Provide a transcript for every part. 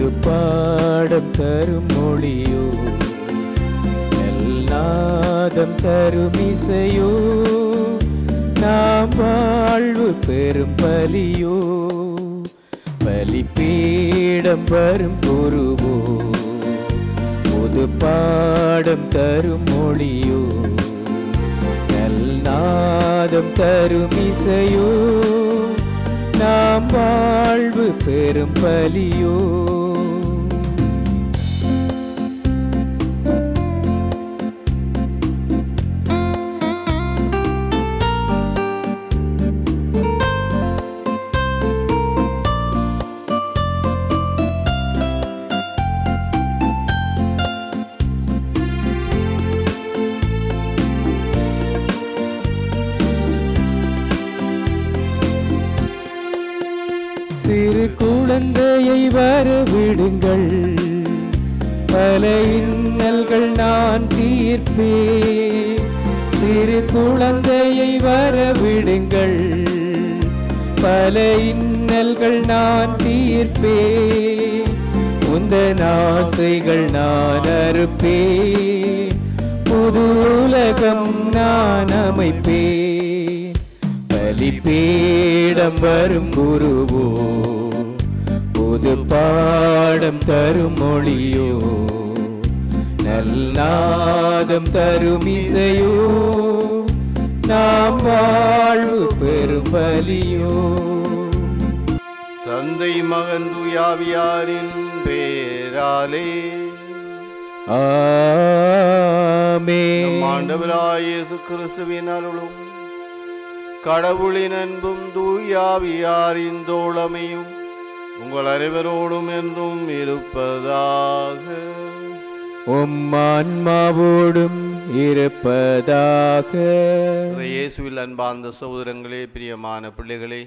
புது பாடம் தரும் மொழியோ நாதம் தரும் இசையோ நாம் வாழ்வு பெரும் பலியோ பலிப்பீடம் வரும் குருவோ புது பாடம் தரும் மொழியோ நாதம் தரும் இசையோ நாம் வாழ்வு பெரும் பலியோ சிறு குழந்தையை வர விடுங்கள் பல இன்னல்கள் நான் தீர்ப்பே சிறு குழந்தையை வர விடுங்கள் பல இன்னல்கள் நான் தீர்ப்பே உந்தன் ஆசைகள் நான் அறுப்பே புது உலகம் நான் அமைப்பேன் பலிப்பீடம் வரும் குருவோ புது பாடம் தரும் மொழியோ நல்நாதம் தரும் இசையோ நாம் வாழ்வு பெரும் பலியோ தந்தை மகன் துயாவியாரின் பேராலே ஆமே நம் ஆண்டவராய் இயேசு கிறிஸ்துவின் அருளும் கடவுளின் அன்பும் தூயாவியாரின் தோழமையும் உங்கள் அனைவரோடும் என்றும் இருப்பதாக உம் ஆன்மாவோடும் இருப்பதாக இயேசுவில் அன்பார்ந்த சகோதரங்களே பிரியமான பிள்ளைகளே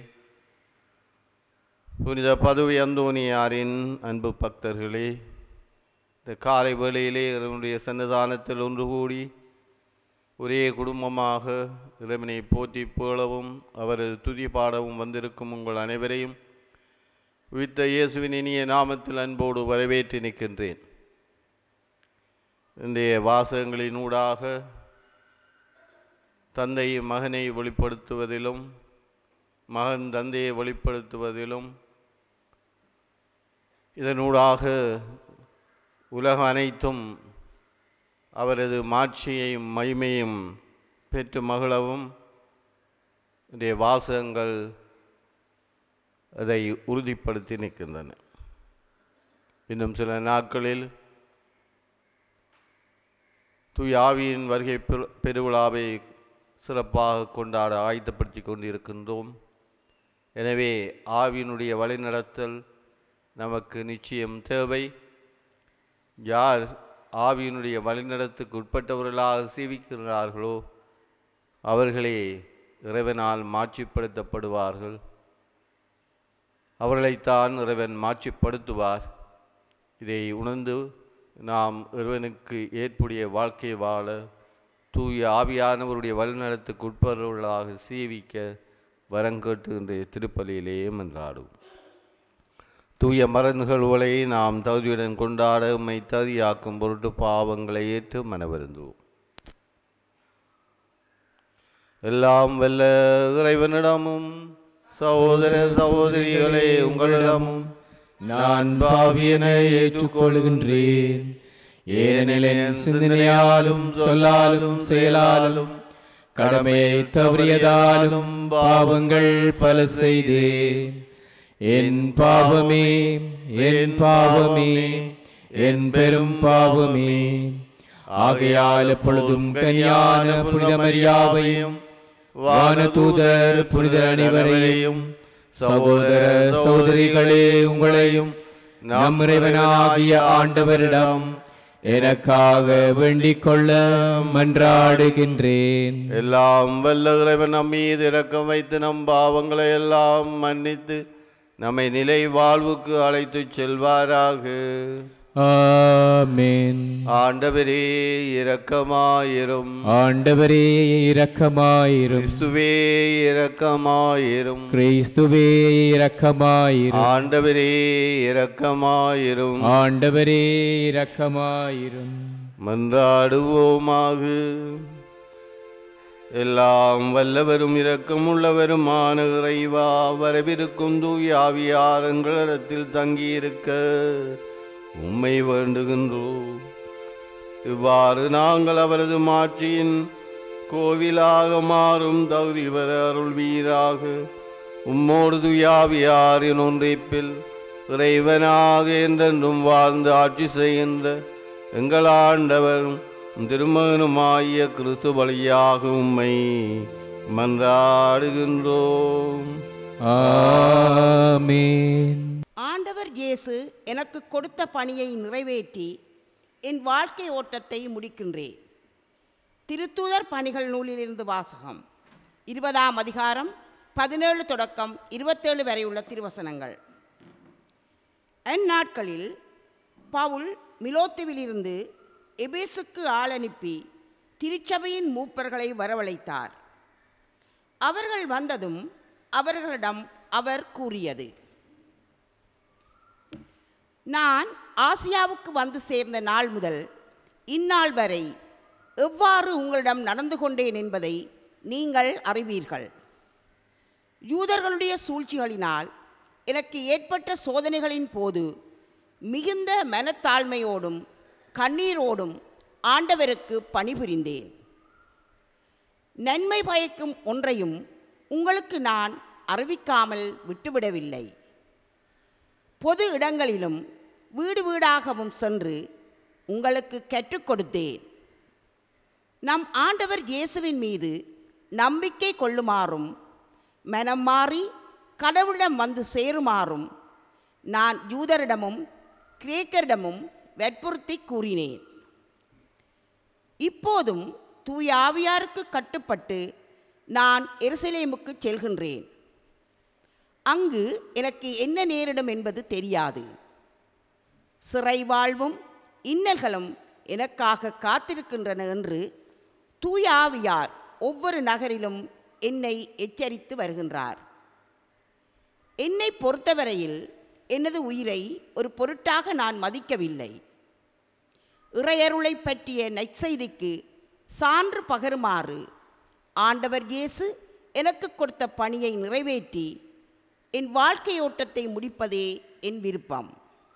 புனித பதுவை அந்தோனியாரின் அன்பு பக்தர்களே இந்த காலை வேளையிலே இறைவனுடைய சன்னிதானத்தில் ஒன்று கூடி ஒரே குடும்பமாக இறைவனை போற்றி புகழவும் அவரது துதி பாடவும் வந்திருக்கும் உங்கள் அனைவரையும் உயிர்த்த இயேசுவின் இனிய நாமத்தில் அன்போடு வரவேற்று நிற்கின்றேன் இன்றைய வாசகங்களினூடாக தந்தை மகனை வெளிப்படுத்துவதிலும் மகன் தந்தையை வெளிப்படுத்துவதிலும் இதனூடாக உலகம் அனைத்தும் அவரது மாட்சியையும் மகிமையும் பெற்று மகிழவும் இன்றைய வாசகங்கள் அதை உறுதிப்படுத்தி நிற்கின்றன இன்னும் சில நாட்களில் தூய் ஆவியின் வருகை பெரு- பெருவிழாவை சிறப்பாக கொண்டாட ஆயத்தப்படுத்தி கொண்டிருக்கின்றோம் எனவே ஆவியினுடைய வழிநடத்தல் நமக்கு நிச்சயம் தேவை யார் ஆவியினுடைய வழிநடத்துக்கு உட்பட்டவர்களாக சேவிக்கிறார்களோ அவர்களே இறைவனால் மாட்சிப்படுத்தப்படுவார்கள் அவர்களைத்தான் இறைவன் மாட்சிப்படுத்துவார் இதை உணர்ந்து நாம் இறைவனுக்கு ஏற்புடைய வாழ்க்கை வாழ தூய ஆவியானவருடைய வழிநடத்துக்கு உட்பவர்களாக சேவிக்க வரங்கேட்டு இன்றைய திருப்பலியிலேயே மன்றாடும் தூய மரநிகழ்வுகளை நாம் தகுதியுடன் கொண்டாட உம்மை தகுதியாக்கும் பொருட்டு பாவங்களை ஏற்று மனவருந்துவோம் எல்லாம் வல்ல இறைவனிடமும் சகோதர சகோதரிகளே உங்களிடமும் நான் பாவியன ஏற்றுக்கொள்கின்றேன் ஏனெனில் என் சிந்தனையாலும் சொல்லாலும் செயலாலும் கடமையை தவறியதாலும் பாவங்கள் பல செய்தேன் என் பாவமே என் பாவமே என் பெரும் பாவமே ஆகையால் எப்பொழுதும் கனியான புனித மரியாவையும் வானதூதர் புனிதர் அனைவரையும் சகோதர சகோதரிகளே உங்களையும் நம் இறைவனாகிய ஆண்டவரிடம் எனக்காக வேண்டிக் கொள்ள மன்றாடுகின்றேன் எல்லாம் வல்ல இறைவன் நம் மீது இரக்கம் வைத்து நம் பாவங்களை எல்லாம் மன்னித்து நம்மை நிலை வாழ்வுக்கு அழைத்துச் செல்வாராக ஆமென் ஆண்டவரே இரக்கமாயிரும் ஆண்டவரே இரக்கமாயிரும் கிறிஸ்துவே இரக்கமாயிரும் கிறிஸ்துவே இரக்கமாயிரும் ஆண்டவரே இரக்கமாயிரும் ஆண்டவரே இரக்கமாயிரும் மன்றாடுவோமாக எல்லாம் வல்லவரும் இரக்கமுள்ளவருமான இறைவா வரவிருக்கும் தூய ஆவியாரங்களிடத்தில் தங்கியிருக்க உம்மை வேண்டுகின்றோம் இவ்வாறு நாங்கள் அவரது மாட்சியின் கோவிலாக மாறும் தகுதி பெற அருள்வீராக உம்மோடு துயாவியாரின் ஒன்றிப்பில் இறைவனாக என்றென்றும் வாழ்ந்து ஆட்சி செய்கின்ற எங்கள் ஆண்டவரும் திருமகனுமாகிய கிறிஸ்து வழியாக உம்மை மன்றாடுகின்றோம் ஆமென் ஆண்டவர் இயேசு எனக்கு கொடுத்த பணியை நிறைவேற்றி என் வாழ்க்கை ஓட்டத்தை முடிக்கின்றேன் திருத்தூதர் பணிகள் நூலிலிருந்து வாசகம் இருபதாம் அதிகாரம் பதினேழு தொடக்கம் இருபத்தேழு வரை உள்ள திருவசனங்கள் அந்நாட்களில் பவுல் மிலோத்துவிலிருந்து எபேசுக்கு ஆள் அனுப்பி திருச்சபையின் மூப்பர்களை வரவழைத்தார் அவர்கள் வந்ததும் அவர்களிடம் அவர் கூறியது நான் ஆசியாவுக்கு வந்து சேர்ந்த நாள் முதல் இந்நாள் வரை எவ்வாறு உங்களிடம் நடந்து கொண்டேன் என்பதை நீங்கள் அறிவீர்கள் யூதர்களுடைய சூழ்ச்சிகளினால் எனக்கு ஏற்பட்ட சோதனைகளின் போது மிகுந்த மனத்தாழ்மையோடும் கண்ணீரோடும் ஆண்டவருக்கு பணிபுரிந்தேன் நன்மை பயக்கும் ஒன்றையும் உங்களுக்கு நான் அறிவிக்காமல் விட்டுவிடவில்லை பொது இடங்களிலும் வீடு வீடாகவும் சென்று உங்களுக்கு கற்றுக் கொடுத்தேன் நம் ஆண்டவர் இயேசுவின் மீது நம்பிக்கை கொள்ளுமாறும் மனம் மாறி கடவுளிடம் வந்து சேருமாறும் நான் யூதரிடமும் கிரேக்கரிடமும் வற்புறுத்தி கூறினேன் இப்போதும் தூய ஆவியாருக்கு கட்டுப்பட்டு நான் எருசலேமுக்கு செல்கின்றேன் அங்கு எனக்கு என்ன நேரிடும் என்பது தெரியாது சிறை வாழ்வும் இன்னல்களும் எனக்காக காத்திருக்கின்றன என்று தூய ஆவியார் ஒவ்வொரு நகரிலும் என்னை எச்சரித்து வருகின்றார் என்னை பொறுத்தவரையில் எனது உயிரை ஒரு பொருட்டாக நான் மதிக்கவில்லை இறையருளை பற்றிய நற்செய்திக்கு சான்று பகருமாறு ஆண்டவர் இயேசு எனக்கு கொடுத்த பணியை நிறைவேற்றி என் வாழ்க்கை ஓட்டத்தை முடிப்பதே என் விருப்பம்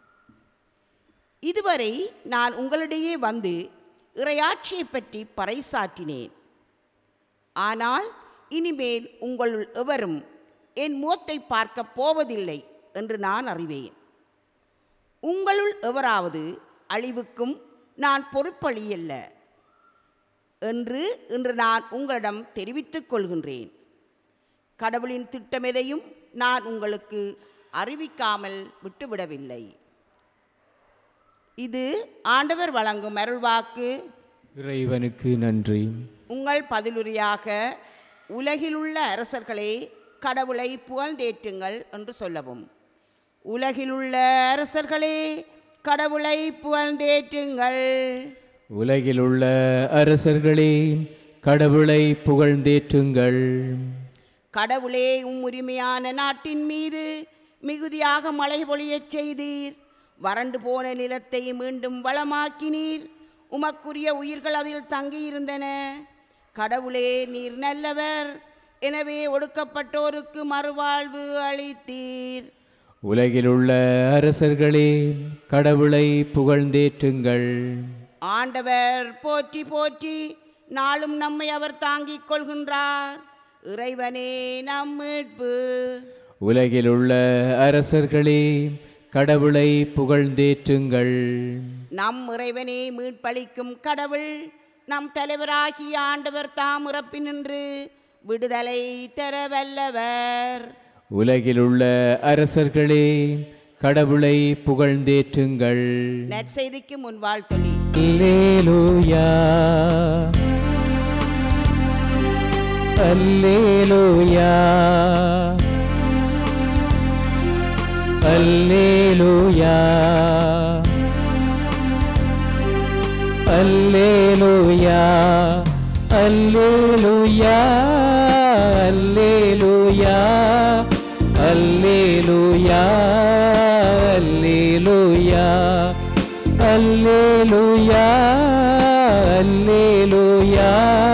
இதுவரை நான் உங்களிடையே வந்து இறையாட்சியை பற்றி பறைசாற்றினேன் ஆனால் இனிமேல் உங்களுள் எவரும் என் முகத்தை பார்க்க போவதில்லை என்று நான் அறிவேன் உங்களுள் எவராவது அழிவுக்கும் நான் பொறுப்பளியல்ல என்று இன்று நான் உங்களிடம் தெரிவித்துக் கொள்கின்றேன் கடவுளின் திட்டமெதையும் நான் உங்களுக்கு அறிவிக்காமல் விட்டுவிடவில்லை இது ஆண்டவர் வழங்கும் அருள்வாக்கு இறைவனுக்கு நன்றி உங்கள் பதிலுரையாக உலகிலுள்ள அரசர்களே கடவுளை புகழ்ந்தேற்றுங்கள் என்று சொல்லவும் உலகிலுள்ள அரசர்களே கடவுளை புகழ்ந்தேற்றுங்கள் உலகில் உள்ள அரசர்களே கடவுளை புகழ்ந்தேற்றுங்கள் கடவுளே உம் உரிமையான நாட்டின் மீது மிகுதியாக மழை பொழியச் செய்தீர் வறண்டு போன நிலத்தை மீண்டும் வளமாக்கினீர் உமக்குரிய உயிர்கள் அதில் தங்கியிருந்தன கடவுளே நீர் நல்லவர் எனவே ஒடுக்கப்பட்டோருக்கு மறுவாழ்வு அளித்தீர் உலகில் உள்ள அரசர்களே கடவுளை புகழ்ந்தேற்றுங்கள் ஆண்டவர் போற்றி போற்றி நாளும் நம்மை அவர் தாங்கிக் கொள்கின்றார் இறைவனே நம் மீட்பு உலகில் உள்ள அரசர்களே கடவுளை புகழ்ந்தேற்றுங்கள் நம் இறைவனே மீட்பளிக்கும் கடவுள் நம் தலைவராகிய ஆண்டவர் தாம் இறப்பினின்று விடுதலை தர வல்லவர் உலகில் உள்ள அரசர்களே கடவுளை புகழ்ந்தேற்றுங்கள் நற்செய்திக்கு முன் வாழ்த்தொழி அல்லேலூயா அல்லேலூயா அல்லேலூயா அல்லேலூயா அல்லேலூயா அல்லேலூயா அல்லேலூயா அல்லேலூயா அல்லேலூயா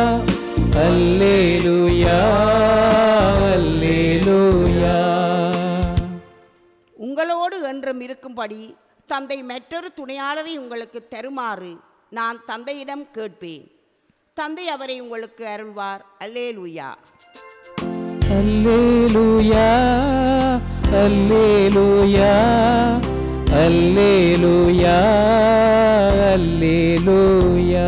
அல்லேலூயா அல்லேலூயா உங்களோடு என்றும் இருக்கும்படி தந்தை மற்றொரு துணையாளரை உங்களுக்கு தருமாறு நான் தந்தையிடம் கேட்பேன் தந்தை அவரை உங்களுக்கு அருள்வார் அல்லேலூயா அல்லேலூயா அல்லேலூயா அல்லேலூயா அல்லேலூயா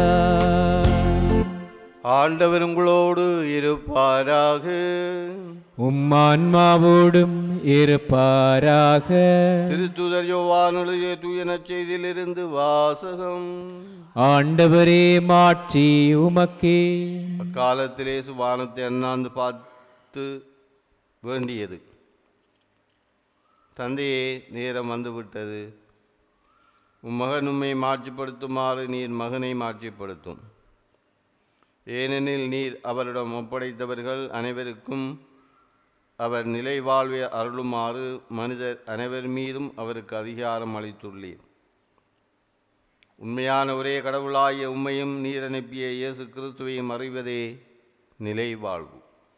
ஆண்டவர் உங்களோடு இருப்பாராக உம்மான்மாவோடும் இருப்பாராக திருத்துதர் யோவான் எழுதிய தூயன செய்தியிலிருந்து வாசகம் ஆண்டவரே மாட்சி உமக்கே அக்காலத்திலே சுவானத்தை அண்ணாந்து பார்த்து வேண்டியது தந்தையே நேரம் வந்துவிட்டது உம் மகன் உம்மை மாட்சிப்படுத்துமாறு நீர் மகனை மாட்சிப்படுத்தும் ஏனெனில் நீர் அவரிடம் ஒப்படைத்தவர்கள் அனைவருக்கும் அவர் நிலை வாழ்வை அருளுமாறு மனிதர் அனைவர் மீதும் அவருக்கு அதிகாரம் அளித்துள்ளீர் உண்மையான ஒரே கடவுளாகிய உம்மையும் நீர் அனுப்பிய இயேசு கிறிஸ்துவையும் அறிவதே நிலை வாழ்வு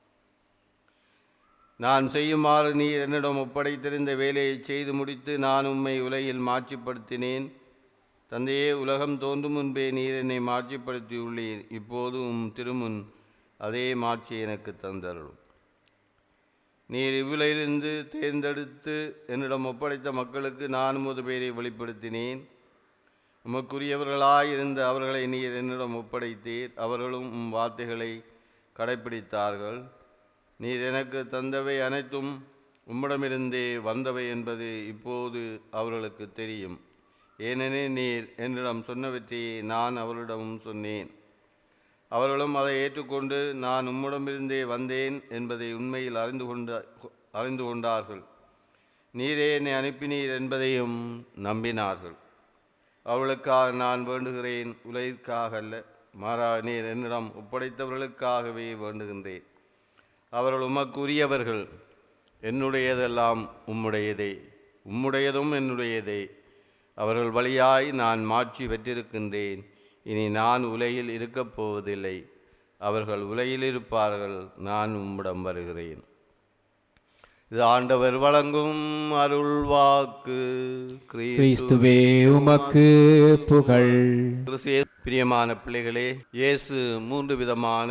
நான் செய்யுமாறு நீர் என்னிடம் ஒப்படைத்திருந்த வேலையை செய்து முடித்து நான் உம்மை உலகில் மாட்சிப்படுத்தினேன் தந்தையே உலகம் தோன்றும் முன்பே நீர் என்னை மாட்சிப்படுத்தியுள்ளீர் இப்போது உம் திருமுன் அதே மாட்சி எனக்கு தந்தருளும் நீர் இவ்வுலகிலிருந்து தேர்ந்தெடுத்து என்னிடம் ஒப்படைத்த மக்களுக்கு நான் உமது பெயரை வெளிப்படுத்தினேன் உமக்குரியவர்களாயிருந்த அவர்களை நீர் என்னிடம் ஒப்படைத்தீர் அவர்களும் உம் வார்த்தைகளை கடைப்பிடித்தார்கள் நீர் எனக்கு தந்தவை அனைத்தும் உம்மிடமிருந்தே வந்தவை என்பது இப்போது அவர்களுக்கு தெரியும் ஏனெனில் நீர் என்னிடம் சொன்னவற்றையே நான் அவர்களிடமும் சொன்னேன் அவர்களும் அதை ஏற்றுக்கொண்டு நான் உம்மிடமிருந்தே வந்தேன் என்பதை உண்மையில் அறிந்து கொண்ட அறிந்து கொண்டார்கள் நீரே என்னை அனுப்பினீர் என்பதையும் நம்பினார்கள் அவளுக்காக நான் வேண்டுகிறேன் உலகிற்காக அல்ல மாறா நீர் என்னிடம் ஒப்படைத்தவர்களுக்காகவே வேண்டுகின்றேன் அவர்கள் உமக்குரியவர்கள் என்னுடையதெல்லாம் உம்முடையதே உம்முடையதும் என்னுடையதே அவர்கள் வழியாய் நான் மாட்சி பெற்றிருக்கின்றேன் இனி நான் உலகில் இருக்கப் போவதில்லை அவர்கள் உலகில் இருப்பார்கள் நான் உம்மிடம் வருகிறேன் இது ஆண்டவர் வழங்கும் அருள் வாக்கு கிறிஸ்துவே உமக்கு புகழ் கிறிஸ்துவே பிரியமான பிள்ளைகளே இயேசு மூன்று விதமான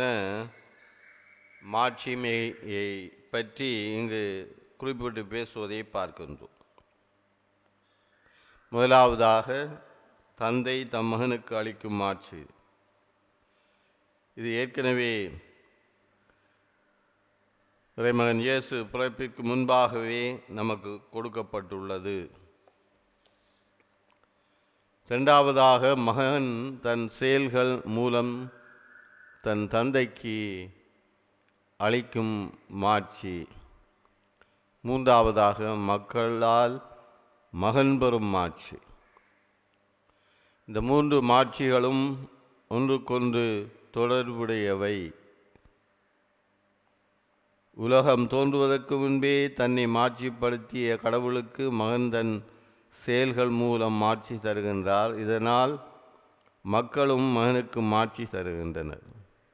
மாட்சிமையை பற்றி இங்கு குறிப்பிட்டு பேசுவதை பார்க்கின்றோம் முதலாவதாக தந்தை தம் மகனுக்கு அளிக்கும் மாட்சி இது ஏற்கனவே இறைமகன் இயேசு பிறப்பிற்கு முன்பாகவே நமக்கு கொடுக்கப்பட்டுள்ளது இரண்டாவதாக மகன் தன் செயல்கள் மூலம் தன் தந்தைக்கு அளிக்கும் மாட்சி மூன்றாவதாக மக்களால் மகன் பெறும் மாட்சி இந்த மூன்று மாட்சிகளும் ஒன்றுக்கொன்று தொடர்புடையவை உலகம் தோன்றுவதற்கு முன்பே தன்னை மாட்சிப்படுத்திய கடவுளுக்கு மகன் தன் செயல்கள் மூலம் மாட்சி தருகின்றார் இதனால் மக்களும் மகனுக்கு மாட்சி தருகின்றனர்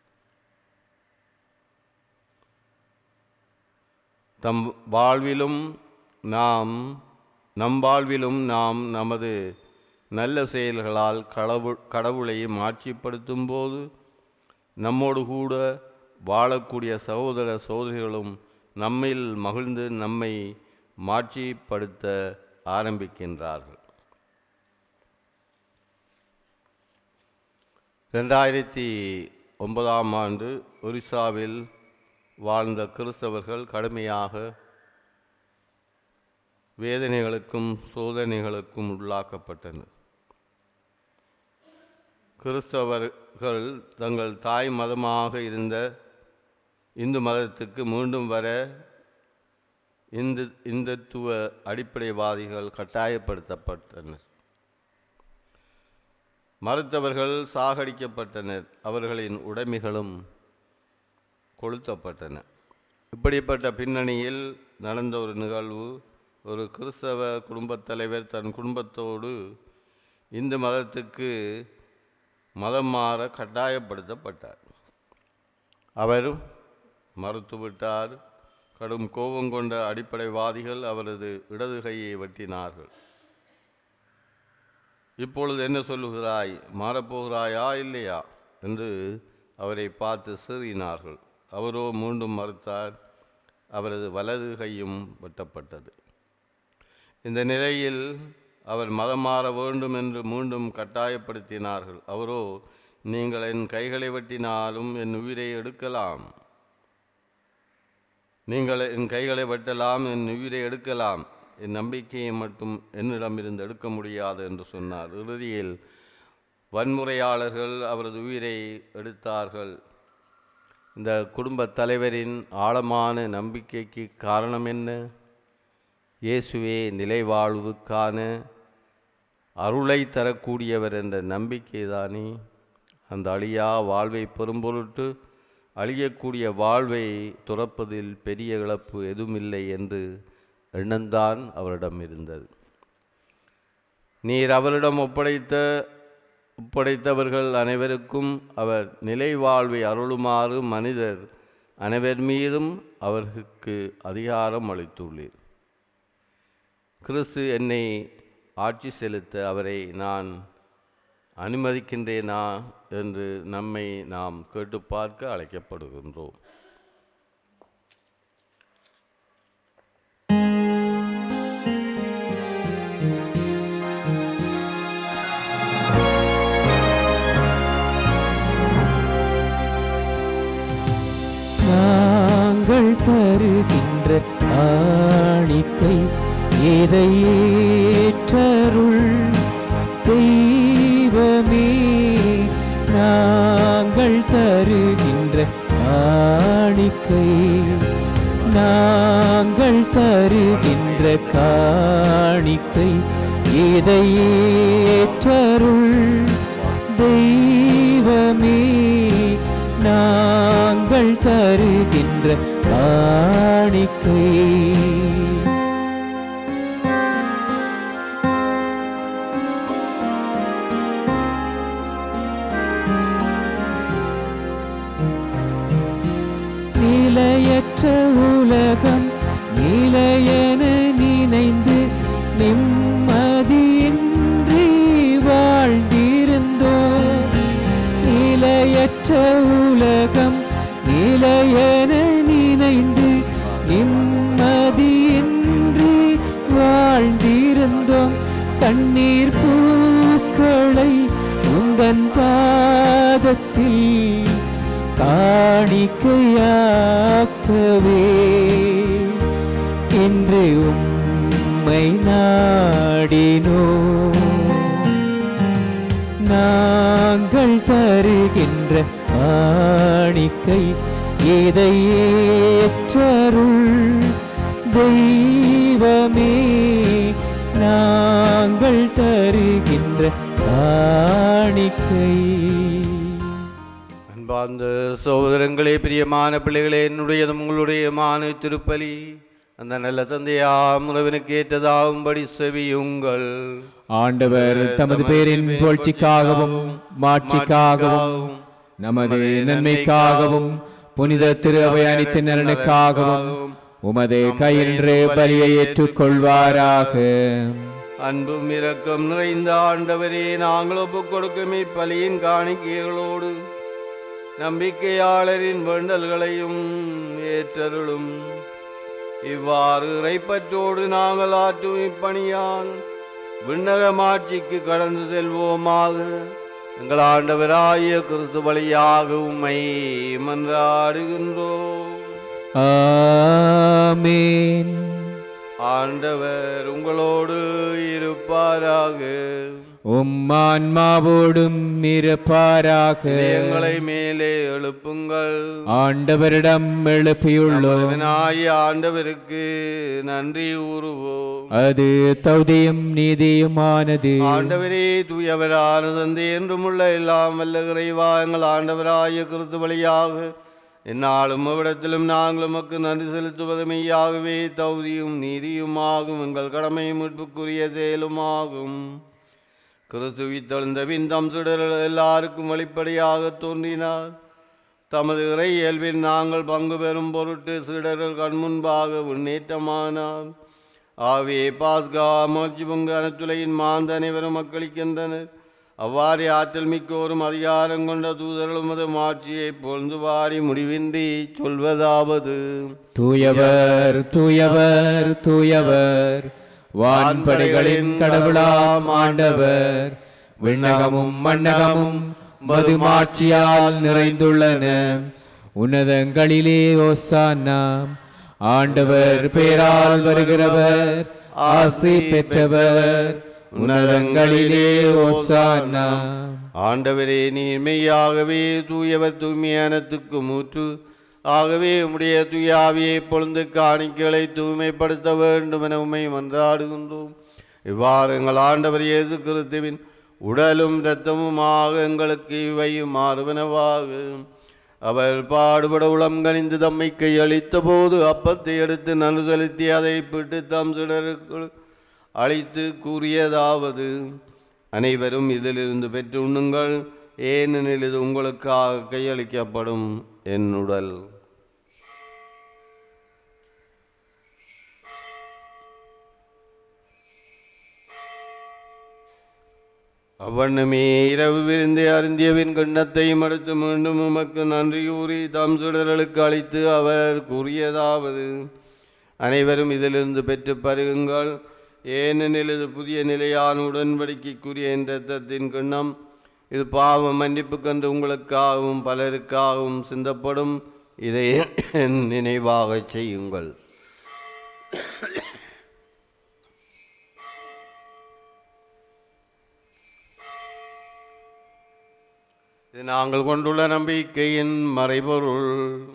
தம் வாழ்விலும் நாம் நம் வாழ்விலும் நாம் நமது நல்ல செயல்களால் கடவுள் கடவுளை மாட்சிப்படுத்தும் போது நம்மோடு கூட வாழக்கூடிய சகோதர சகோதரிகளும் நம்மில் மகிழ்ந்து நம்மை மாட்சிப்படுத்த ஆரம்பிக்கின்றார்கள் ரெண்டாயிரத்தி ஒன்பதாம் ஆண்டு ஒரிசாவில் வாழ்ந்த கிறிஸ்தவர்கள் கடுமையாக வேதனைகளுக்கும் சோதனைகளுக்கும் உள்ளாக்கப்பட்டனர் கிறிஸ்தவர்கள் தங்கள் தாய் மதமாக இருந்த இந்து மதத்துக்கு மீண்டும் வர இந்து இந்துத்துவ அடிப்படைவாதிகள் கட்டாயப்படுத்தப்பட்டனர் மறுத்தவர்கள் சாகடிக்கப்பட்டனர் அவர்களின் உடைமைகளும் கொளுத்தப்பட்டன இப்படிப்பட்ட பின்னணியில் நடந்த ஒரு நிகழ்வு ஒரு கிறிஸ்தவ குடும்பத் தலைவர் தன் குடும்பத்தோடு இந்து மதத்துக்கு மதம் மாற கட்டாயப்படுத்தப்பட்டார் அவரும் மறுத்துவிட்டார் கடும் கோபம் கொண்ட அடிப்படைவாதிகள் அவரது இடது கையை வெட்டினார்கள் இப்பொழுது என்ன சொல்லுகிறாய் மாறப்போகிறாயா இல்லையா என்று அவரை பார்த்து சீறினார்கள் அவரோ மீண்டும் மறுத்தார் அவரது வலது கையும் வெட்டப்பட்டது இந்த நிலையில் அவர் மதம் மாற வேண்டும் என்று மீண்டும் கட்டாயப்படுத்தினார்கள் அவரோ நீங்கள் என் கைகளை வெட்டினாலும் என் உயிரை எடுக்கலாம் நீங்கள் என் கைகளை வெட்டலாம் என் உயிரை எடுக்கலாம் என் நம்பிக்கையை மட்டும் என்னிடமிருந்து எடுக்க முடியாது என்று சொன்னார் இறுதியில் வன்முறையாளர்கள் அவரது உயிரை எடுத்தார்கள் இந்த குடும்பத் தலைவரின் ஆழமான நம்பிக்கைக்கு காரணம் என்ன இயேசுவே நிலைவாழ்வுக்கான அருளை தரக்கூடியவர் என்ற நம்பிக்கைதானே அந்த அழியா வாழ்வை பெறும்பொருட்டு அழியக்கூடிய வாழ்வை துறப்பதில் பெரிய இழப்பு எதுவுமில்லை என்று எண்ணம்தான் அவரிடம் இருந்தது நீர் அவரிடம் ஒப்படைத்த ஒப்படைத்தவர்கள் அனைவருக்கும் அவர் நிலை வாழ்வை அருளுமாறு மனிதர் அனைவர் மீதும் அவர்களுக்கு அதிகாரம் அளித்துள்ளீர் கிறிஸ்து என்னை ஆட்சி செலுத்த அவரை நான் அனுமதிக்கின்றேனா என்று நம்மை நாம் கேட்டு பார்க்க அழைக்கப்படுகின்றோம் நாங்கள் தருகின்ற காணிக்கை எதை ஏற்றருள் தெய்வமே நாங்கள் தருகின்ற காணிக்கை நாங்கள் தருகின்ற காணிக்கை எதை ஏற்றருள் தெய்வமே நாங்கள் தருகின்ற காணிக்கை நிலையற்ற உலகம் நிலையென நினைந்து நிம்மதியின்றி வாழ்ந்திருந்தோம் நிலையற்ற உலகம் நிலையென நினைந்து நிம்மதியின்றி வாழ்ந்திருந்தோம் கண்ணீர் பூக்களை உந்தன் பாதத்தில் காணிக்கையாக்கவே இன்று உம்மை நாடினோ நாங்கள் தருகின்ற காணிக்கை இதை ஏற்றருள் தெய்வமே நாங்கள் தருகின்ற காணிக்கை அன்பார்ந்த சகோதரங்களே பிரியமான பிள்ளைகளே என்னுடையதும் உங்களுடையமான திருப்பலி அந்த நல்ல தந்தையாம் உறவினுக்கு ஏற்றதாகும்படி செவியுங்கள் ஆண்டவர் தமது பேரின் புகழ்ச்சிக்காகவும் மாட்சிக்காகவும் நமது நன்மைக்காகவும் புனித திரு அவை அனைத்து நலனுக்காகவும் உமது கையின்று பலியை ஏற்றுக்கொள்வாராக அன்பும் இரக்கம் நிறைந்த ஆண்டவரே நாங்கள் ஒப்புக் கொடுக்கும் இப்பலியின் காணிக்கைகளோடு நம்பிக்கையாளரின் வேண்டல்களையும் ஏற்றருளும் இவ்வாறு இறைப்பற்றோடு நாங்கள் ஆற்றும் இப்பணியால் விண்ணகமாட்சிக்கு கடந்து செல்வோமாக எங்கள் ஆண்டவராகிய கிறிஸ்து வழியாக உம்மை மன்றாடுகின்றோம் ஆமென் ஆண்டவர் உங்களோடு இருப்பாராக உம்மான்மாவோடும் இருப்பாராக எங்களை மேலே எழுப்புங்கள் ஆண்டவரிடம் எழுப்பியுள்ளோம் நாய் ஆண்டவருக்கு நன்றி கூறுவோம் அது தௌதியும் நீதியுமானது ஆண்டவரே தூயவரான தந்தை என்றும் உள்ள எல்லாம் வல்ல இறைவா எங்கள் ஆண்டவராய கிறிஸ்து வழியாக என்னாலும் அவ்விடத்திலும் நாங்கள் உமக்கு நன்றி செலுத்துவது மெய்யாகவே தௌதியும் நீதியுமாகும் எங்கள் கடமை மீட்புக்குரிய செயலுமாகும் கிறிஸ்துவித்தெழுந்த விந்தம் சுடர் எல்லாருக்கும் வெளிப்படையாக தோன்றினார் தமது இறை இயல்பில் நாங்கள் பங்கு பெறும் பொருட்டு சீடர்கள் கண்முன்பாக முன்னேற்றமானார் ஆவே பாஸ்கா அமர்ச்சி பொங்கு அனைத்துலையின் மாந்த அனைவரும் மக்களிக்கின்றனர் அவ்வாறே ஆற்றல் மிக்கோரும் அதிகாரம் கொண்ட தூதர்களும் அது மாட்சியை பொழுது வாடி முடிவின்றி சொல்வதாவது தூயவர் தூயவர் தூயவர் வான்படைகளின் கடவுளாம் ஆண்டவர் விண்ணகமும் மண்ணகமும் மதுமாட்சியால் நிறைந்துள்ளன உன்னதங்களிலே ஓசானா ஆண்டவர் பேரால் வருகிறவர் ஆசி பெற்றவர் உன்னதங்களிலே ஓசானா ஆண்டவரே நீர் மெய்யாகவே தூயவர் தூய்மையானத்துக்கு மூற்று ஆகவே உம்முடைய தூயாவியை பொழுது காணிக்கைகளை தூய்மைப்படுத்த வேண்டும் என உம்மை மன்றாடுகின்றோம் இவ்வாறு எங்கள் ஆண்டவர் இயேசு கிறிஸ்துவின் உடலும் இரத்தமுமாக எங்களுக்கு இவையும் மாறுவனவாக அவர் பாடுபட உளம் கனிந்து தம்மை கையளித்த போது அப்பத்தை எடுத்து நனு செலுத்தி அதை பிட்டு தம் சிலருக்கு அழைத்து கூறியதாவது அனைவரும் இதிலிருந்து பெற்று உண்ணுங்கள் ஏனெனில் இது உங்களுக்காக கையளிக்கப்படும் என் உடல் அவ்வண்ணமே இரவு விருந்தை அருந்தியவின் கிண்ணத்தையும் அடுத்து மீண்டும் உமக்கு நன்றி கூறி தம் சுடர்களுக்கு அளித்து அவர் கூறியதாவது அனைவரும் இதிலிருந்து பெற்று பருகுங்கள் ஏனெனில் இது புதிய நிலையான உடன்படிக்கைக்குரிய என் இரத்தத்தின் கிண்ணம் இது பாவ மன்னிப்பு கண்டு உங்களுக்காகவும் பலருக்காகவும் சிந்தப்படும் இதை என் நினைவாகச் செய்யுங்கள் இது நாங்கள் கொண்டுள்ள நம்பிக்கையின் மறைபொருள்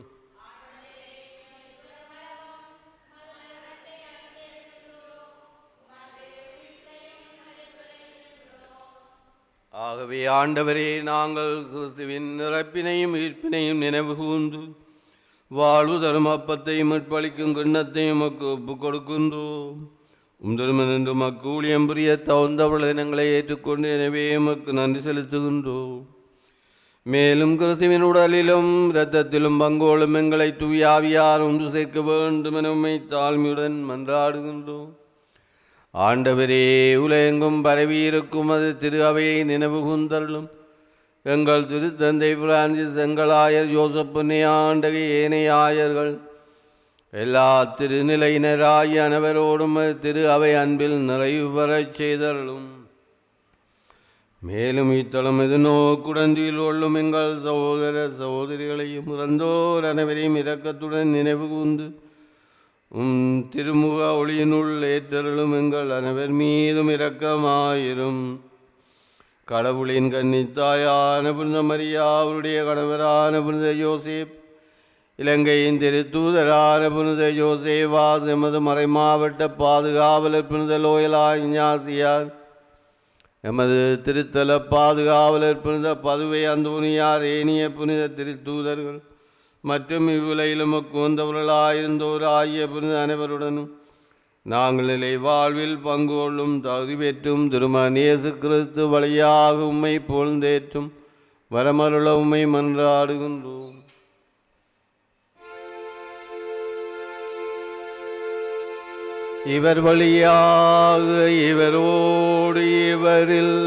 ஆகவே ஆண்டவரே நாங்கள் கிறிஸ்துவின் இறப்பினையும் ஈர்ப்பினையும் நினைவு கூர்ந்து வாழ்வு தரும் அப்பத்தையும் மீட்பளிக்கும் கிண்ணத்தையும் உமக்கு ஒப்புக் கொடுக்கின்றோம் உந்தருமனின்று மக்கு ஊழியம் புரிய தகுந்தவள் இனங்களை ஏற்றுக்கொண்டு எனவே எமக்கு நன்றி செலுத்துகின்றோம் மேலும் கிறிஸ்துவின் உடலிலும் இரத்தத்திலும் பங்கோளும் எங்களை தூயாவியார் ஒன்று சேர்க்க வேண்டும் என உம்மை தாழ்மையுடன் மன்றாடுகின்றோம் ஆண்டவரே உலகெங்கும் பரவியிருக்கும் அது திரு அவையை நினைவு கூந்தருளும் எங்கள் திருத்தந்தை பிரான்சிஸ் எங்கள் ஆயர் யோசப்பு ஆண்டகை ஏனைய ஆயர்கள் எல்லா திருநிலையினராகிய அனைவரோடும் அது திரு அவை அன்பில் நிறைவு பெறச் செய்தருளும் மேலும் இத்தலம் இது நோக்குடந்தில் கொள்ளும் எங்கள் சகோதர சகோதரிகளையும் இறந்தோர் அனைவரையும் இரக்கத்துடன் நினைவு கூர்ந்து உம் திருமுக ஒளியினுள் ஏற்றருளும் எங்கள் அனைவர் மீதும் இரக்கமாயிரும் கடவுளின் கன்னித்தாயான புனித மரியா அவருடைய கணவரான புனித யோசேப் இலங்கையின் திருத்தூதரான புனித யோசேவா எமது மறைமாவட்ட பாதுகாவலர் புனித லோயலா இஞ்ஞாசியார் எமது திருத்தல பாதுகாவலர் புனித பதுவை அந்தோனியார் ஏனிய புனித திருத்தூதர்கள் மற்றும் இவ்வுலையிலும் வந்தவர்களாயிருந்தோர் ஆகிய புனித அனைவருடனும் நாங்கள் நிலை வாழ்வில் பங்கு கொள்ளும் தகுதி பெற்றும் திருமண இயேசு கிறிஸ்து வழியாக உம்மை புகழ்ந்தேற்றும் வரமருள உம்மை மன்றாடுகின்றோம் இவர் வழியாக இவரோடு இவரில்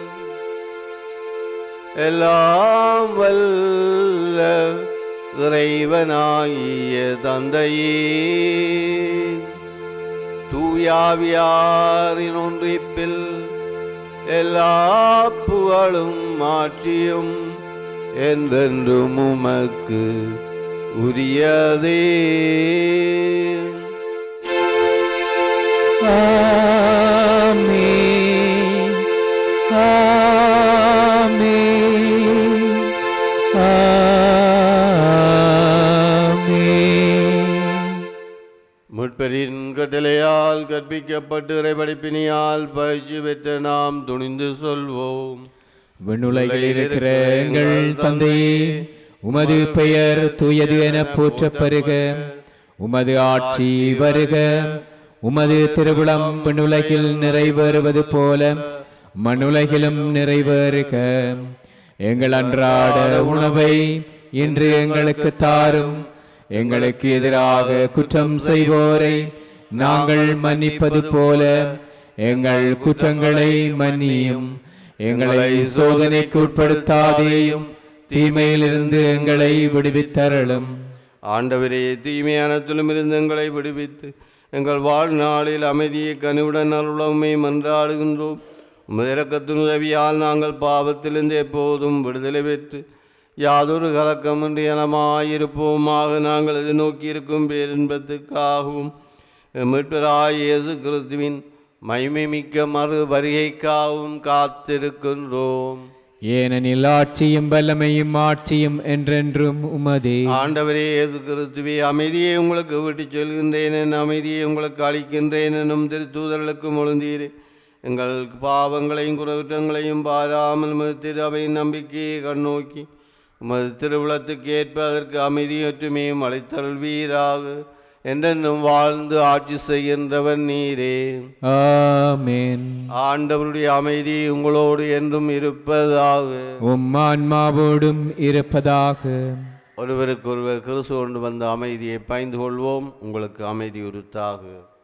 எல்லாம் வல்ல இறைவனாகிய தந்தையே தூயாவியாரின் ஒன்றிப்பில் எல்லா புகழும் மாற்றியும் என்றென்றும் உமக்கு உரியதே ஆமென் கட்டளையால் கற்பிக்கப்பட்டு இறைபடிப்பினியால் பயிற்சி பெற்ற நாம் துணிந்து சொல்வோம் விண்ணுலகில் இருக்கிற எங்கள் தந்தையே உமது பெயர் தூயது என போற்றப் பெறுக உமது ஆட்சி வருக உமது திருவிழம் விண்ணுலகில் நிறைவேறுவது போல மண்ணுலகிலும் நிறைவேறுக எங்கள் அன்றாட உணவை இன்று எங்களுக்கு தாரும் எங்களுக்கு எதிராக குற்றம் செய்வோரை நாங்கள் மன்னிப்பது போல எங்கள் குற்றங்களை மன்னியும் எங்களை சோதனைக்கு உட்படுத்தாதேயும் தீமையிலிருந்து எங்களை விடுவித்தரலும் ஆண்டவரே தீமையானத்திலும் இருந்து எங்களை விடுவித்து எங்கள் வாழ்நாளில் அமைதியை கனிவுடன் அருளமை மன்றாடுகின்றோம் உமது இரக்கத்தின் உதவியால் நாங்கள் பாவத்திலிருந்து எப்போதும் விடுதலை பெற்று யாதொரு கலக்கமின்றி இனமாயிருப்போமாக நாங்கள் எதிர்நோக்கி இருக்கும் பேரின்பத்துக்காகவும் எம் மீட்பராய் இயேசு கிறிஸ்துவின் மகிமை மிக்க மறு வருகைக்காகவும் காத்திருக்கின்றோம் ஏனெனில் ஆட்சியும் வல்லமையும் ஆட்சியும் என்றென்றும் உமதே ஆண்டவரே இயேசு கிறிஸ்துவே அமைதியை உங்களுக்கு விட்டுச் செல்கின்றேன் என் அமைதியை உங்களுக்கு அளிக்கின்றேன் எனும் திருத்தூதர்களுக்கு முழுந்தீர் எங்கள் பாவங்களையும் குற்றங்களையும் பாராமல் உமது திரு அவையின் நம்பிக்கையை கண்ணோக்கி உமது திருவிழத்துக்கு ஏற்ப அதற்கு அமைதியொற்றுமையும் அளித்தருள்வீராக என்றென்றும் வாழ்ந்து ஆட்சி செய்கின்றவன் நீரே ஆமென் ஆண்டவருடைய அமைதி உங்களோடு என்றும் இருப்பதாக உம் ஆன்மாவோடும் இருப்பதாக ஒருவருக்கொருவர் கிறிஸ்து கொண்டு வந்த அமைதியை பயந்து கொள்வோம் உங்களுக்கு அமைதி உறுத்தாக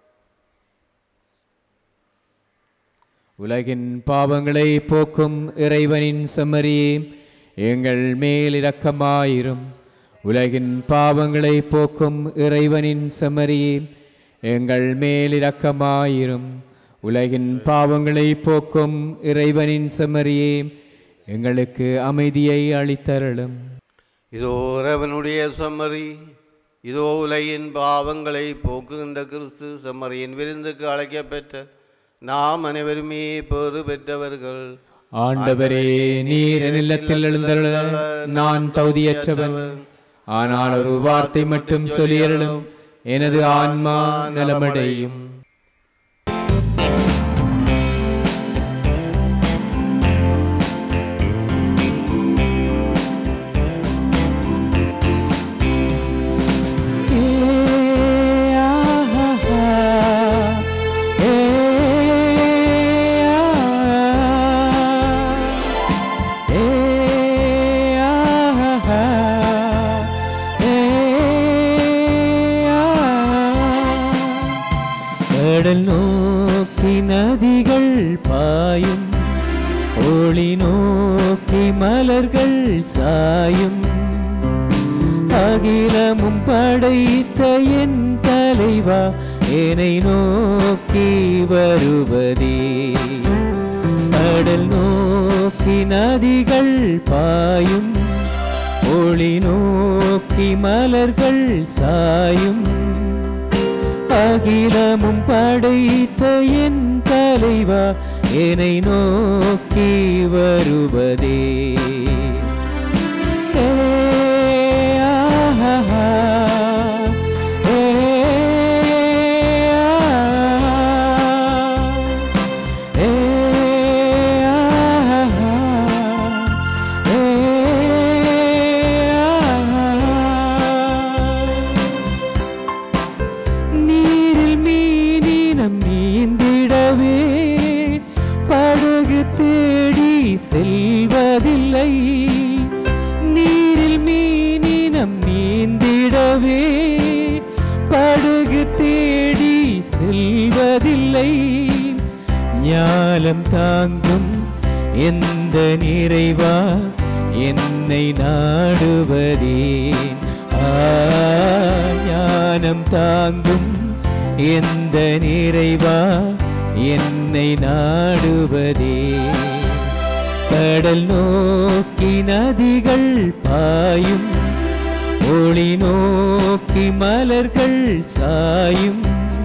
உலகின் பாவங்களை போக்கும் இறைவனின் செம்மறியே எங்கள் மேல் இரக்கமாயிரும் உலகின் பாவங்களை போக்கும் இறைவனின் செம்மறியே எங்கள் மேல் இரக்கமாயிரும் உலகின் பாவங்களை போக்கும் இறைவனின் செம்மறியே எங்களுக்கு அமைதியை அளித்தருளும் இதோ இறைவனுடைய செம்மறி இதோ உலகின் பாவங்களை போக்குகின்ற கிறிஸ்து செம்மறியின் விருந்துக்கு அழைக்கப்பெற்ற நாம் அனைவருமே பெறு பெற்றவர்கள் ஆண்டவரே நீர் என் இல்லத்தில் எழுந்தருள நான் தகுதியற்றவன் ஆனால் ஒரு வார்த்தை மட்டும் சொல்லியருளும் எனது ஆன்மா நலமடையும் கடல் நோக்கி நதிகள் பாயும் ஒளி நோக்கி மலர்கள் சாயும் அகிலமும் படைத்த என் தலைவா என்னை நோக்கி வருவதே கடல் நோக்கி நதிகள் பாயும் ஒளி நோக்கி மலர்கள் சாயும் அகிலமும் படைத்த என் தலைவா என்னை நோக்கி வருவதே ஏ, ஆஹா, ஏ, ஆஹா, ஏ, ஆஹா, ஏ, ஆஹா. நீரில் மீனினம் நீந்திடவே படகு தேடி செல்வதில்லை நீரில் மீனினம் நீந்திடவே படகு தேடி செல்வதில்லை ஞாலம் தாங்கும் எந்த நிறைவா என்னை நாடுவதேன் ஆ ஞானம் தாங்கும் எந்த நிறைவா என்னை நாடுவதே கடல் நோக்கி நதிகள் பாயும் ஒளி நோக்கி மலர்கள் சாயும்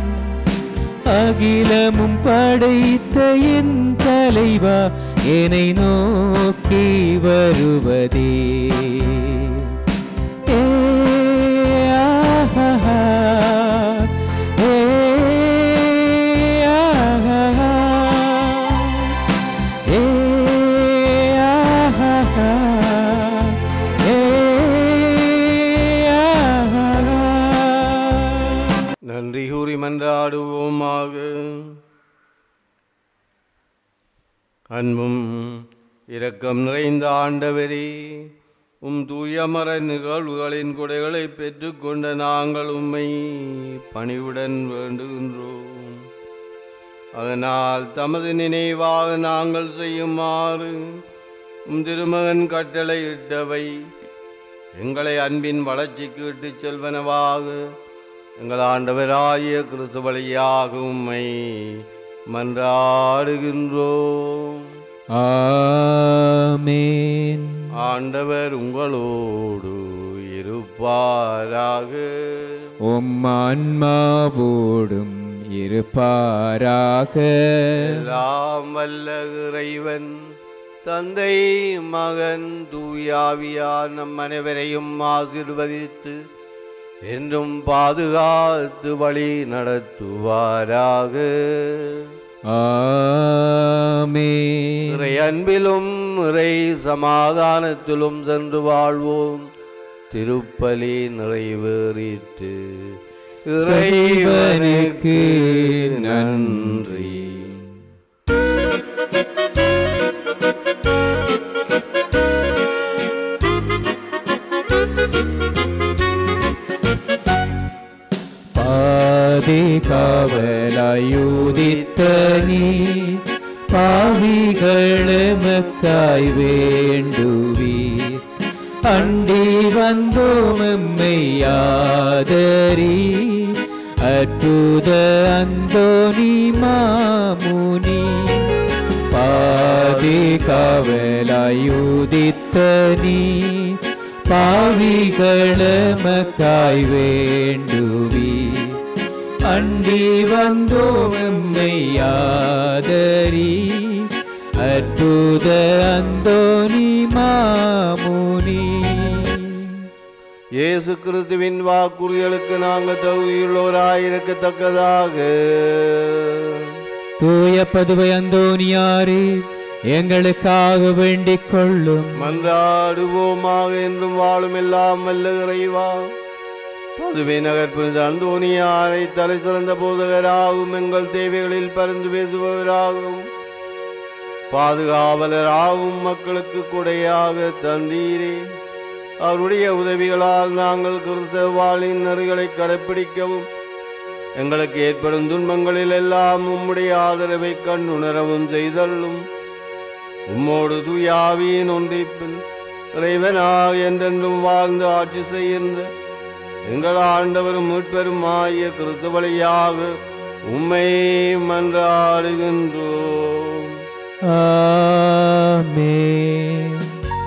அகிலமும் படைத்த என் தலைவா என்னை நோக்கி வருவதே ஏ, ஆஹா, ஏ, ஏ ஆஹா ஏ ஆஹா நன்றி கூறி மன்றாடுவோமாக அன்பும் இரக்கம் நிறைந்த ஆண்டவரே உம் தூயமர நிகழ்வுகளின் கொடைகளை பெற்றுக்கொண்ட நாங்கள் உம்மை பணிவுடன் வேண்டுகின்றோம் அதனால் தமது நினைவாக நாங்கள் செய்யுமாறு உம் திருமகன் கட்டளையிட்டவை எங்களை அன்பின் வளர்ச்சிக்கு இட்டுச் செல்வனவாக எங்கள் ஆண்டவராகிய கிறிஸ்து வழியாக உம்மை மன்றாடுகின்றோம் ஆமென் ஆண்டவர் உங்களோடு இருப்பாராக உம் ஆன்மாவோடும் இருப்பாராக எல்லாம் வல்ல இறைவன் தந்தை மகன் தூயாவியார் நம் அனைவரையும் ஆசிர்வதித்து என்றும் பாதுகாத்து வழி நடத்துவாராக ஆமென் இறை அன்பிலும் இறை சமாதானத்திலும் சென்று வாழ்வோம் திருப்பலி நிறைவேறிற்று இறைவனுக்கு நன்றி பாதி காவலாயுதித்த நீ பாவிகளுமக்காய் வேண்டுவீர் அண்டி வந்தோம் எம்மையாதரி அற்புத அந்தோனி மாமுனி பாதி காவலாயுதித்த நீ பாவிகளமக்காய் வேண்டுவி அண்டி வந்தோம் எம்மையாதரி அற்புத அந்தோனி மாமுனி இயேசு கிறிஸ்துவின் வாக்குறுதிகளுக்கு நாங்கள் தகுதியுள்ளவராயிருக்கத்தக்கதாக தூய பதுவை அந்தோனியாரே எங்களுக்காக வேண்டிக் கொள்ளும் மன்றாடுவோமாக என்றும் வாழும் எல்லாம் வல்ல இறைவா பதுவை நகர் புனித அந்தோனியாரை தலை சிறந்த போதகராகவும் எங்கள் தேவைகளில் பரிந்து பேசுபவராகவும் பாதுகாவலராகவும் மக்களுக்கு கொடையாக தந்தீரே அவருடைய உதவிகளால் நாங்கள் கிறிஸ்தவ வாழ்வின் நெறிகளை கடைப்பிடிக்கவும் எங்களுக்கு ஏற்படும் துன்பங்களில் எல்லாம் உம்முடைய ஆதரவை கண்டுணரவும் செய்தள்ளும் உம்மோடு தூயாவியின் ஒன்றிப்பின் இறைவனாக என்றென்றும் வாழ்ந்து ஆட்சி செய்கின்ற எங்கள் ஆண்டவரும் மீட்பெரும் ஆகிய கிறிஸ்து வழியாக உம்மை மன்றாடுகின்றோம் ஆமென்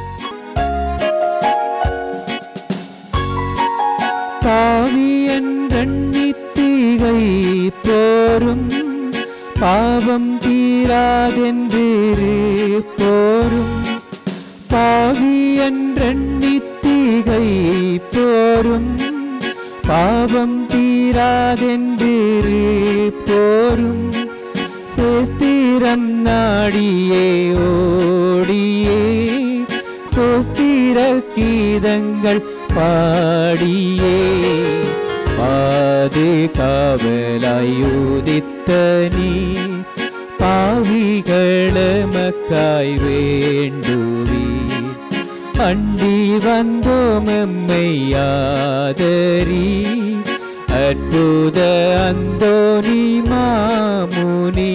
பாவி என்றித்திகை போரும் பாவம் தீராதென்றிரு போரும் பாவி என்றித்திகை போரும் பாவம் தீராதென்றிரு போரும் சேஸ்திரம் நாடியே ஓடியே சோஸ்திர கீதங்கள் பாடியே பாது காவலாயுதித்த நீ பாவிகளமக்காய் வேண்டுவி அண்டி வந்தோம் எம்மையாதரி அற்புத அந்தோனி மாமுனி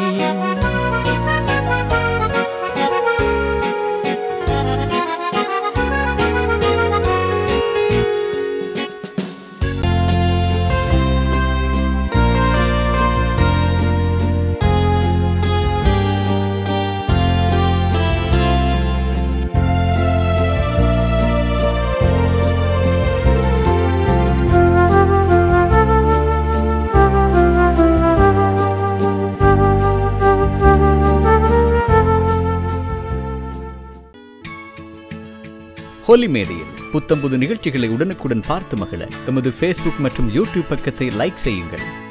ஹோலி மேடையில் புத்தம்புது நிகழ்ச்சிகளை உடனுக்குடன் பார்த்து மகிழ எமது ஃபேஸ்புக் மற்றும் யூடியூப் பக்கத்தை லைக் செய்யுங்கள்